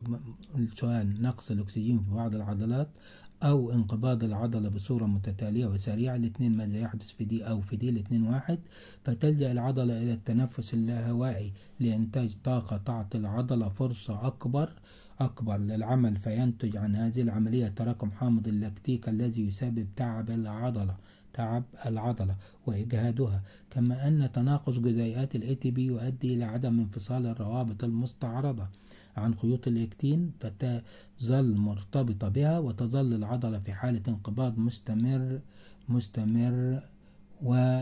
السؤال نقص الأكسجين في بعض العضلات أو انقباض العضلة بصورة متتالية وسريعة الاثنين ماذا يحدث في دي أو في دي الاثنين واحد فتلجأ العضلة إلى التنفس اللاهوائي لإنتاج طاقة تعطي العضلة فرصة أكبر أكبر للعمل فينتج عن هذه العملية تراكم حامض اللاكتيك الذي يسبب تعب العضلة تعب العضلة وإجهادها كما أن تناقص جزيئات ال ATP يؤدي إلى عدم انفصال الروابط المستعرضة عن خيوط الإكتين فتظل مرتبطة بها وتظل العضلة في حالة انقباض مستمر مستمر و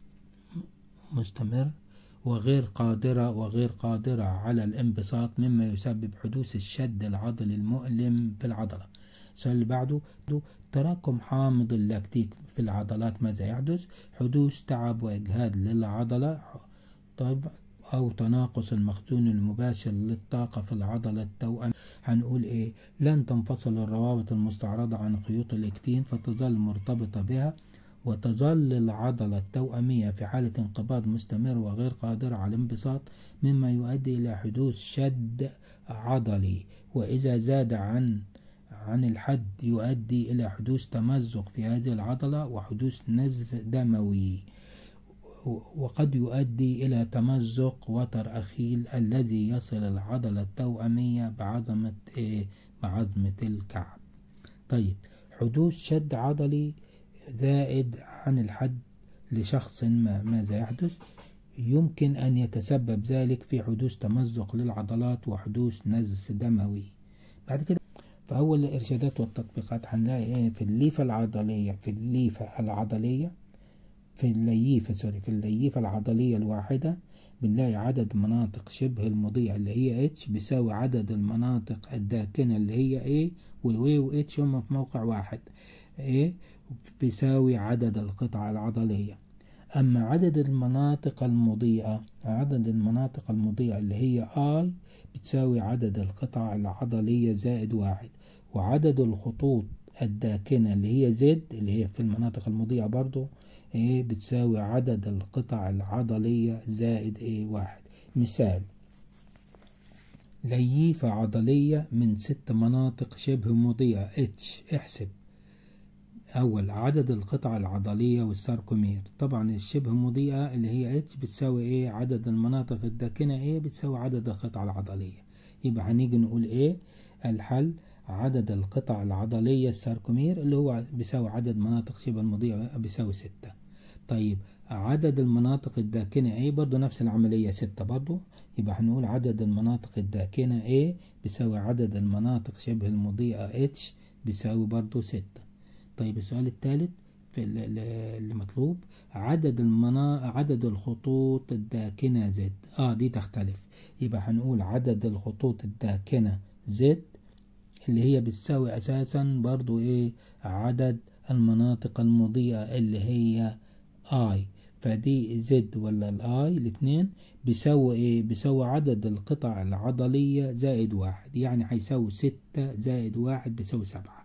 مستمر وغير قادرة وغير قادرة على الانبساط مما يسبب حدوث الشد العضلي المؤلم في العضلة السؤال اللي بعده تراكم حامض اللاكتيك في العضلات ماذا يحدث حدوث تعب وإجهاد للعضلة طيب أو تناقص المخزون المباشر للطاقة في العضلة التوأم هنقول إيه لن تنفصل الروابط المستعرضة عن خيوط الإكتين فتظل مرتبطة بها وتظل العضلة التوأمية في حالة انقباض مستمر وغير قادرة على الانبساط مما يؤدي إلى حدوث شد عضلي وإذا زاد عن عن الحد يؤدي إلى حدوث تمزق في هذه العضلة وحدوث نزف دموي وقد يؤدي إلى تمزق وتر أخيل الذي يصل العضلة التوأمية بعظمة إيه؟ بعظمة الكعب طيب حدوث شد عضلي زائد عن الحد لشخص ما ماذا يحدث يمكن أن يتسبب ذلك في حدوث تمزق للعضلات وحدوث نزف دموي بعد كده فأول الإرشادات والتطبيقات هنلاقي إيه في الليفة العضلية في الليفة العضلية في الليفة سوري في الليفة العضلية الواحدة بنلاقي عدد مناطق شبه المضيء اللي هي اتش بيساوي عدد المناطق الداكنة اللي هي ايه والوي واتش هما في موقع واحد ايه بيساوي عدد القطع العضلية أما عدد المناطق المضيئة عدد المناطق المضيئة اللي هي I بتساوي عدد القطع العضلية زائد واحد وعدد الخطوط الداكنة اللي هي زد اللي هي في المناطق المضيئة برضو ايه بتساوي عدد القطع العضلية زائد ايه واحد مثال لييفة عضلية من ست مناطق شبه مضيئة اتش احسب أول عدد القطع العضلية والساركومير طبعا الشبه مضيئة اللي هي اتش بتساوي ايه عدد المناطق الداكنة ايه بتساوي عدد القطع العضلية يبقى هنيجي نقول ايه الحل عدد القطع العضلية الساركومير اللي هو بيساوي عدد مناطق شبه المضيئة بيساوي ستة طيب عدد المناطق الداكنة ايه برضو نفس العملية ستة برضو يبقى هنقول عدد المناطق الداكنة ايه بيساوي عدد المناطق شبه المضيئة اتش بيساوي برضو ستة طيب السؤال الثالث في اللي مطلوب عدد المنا عدد الخطوط الداكنة زد اه دي تختلف يبقى هنقول عدد الخطوط الداكنة زد اللي هي بتساوي اساسا برضو ايه عدد المناطق المضيئة اللي هي اي فدي زد ولا الاي الاثنين بيساوي ايه بيساوي عدد القطع العضلية زائد واحد يعني هيساوي ستة زائد واحد بيساوي سبعة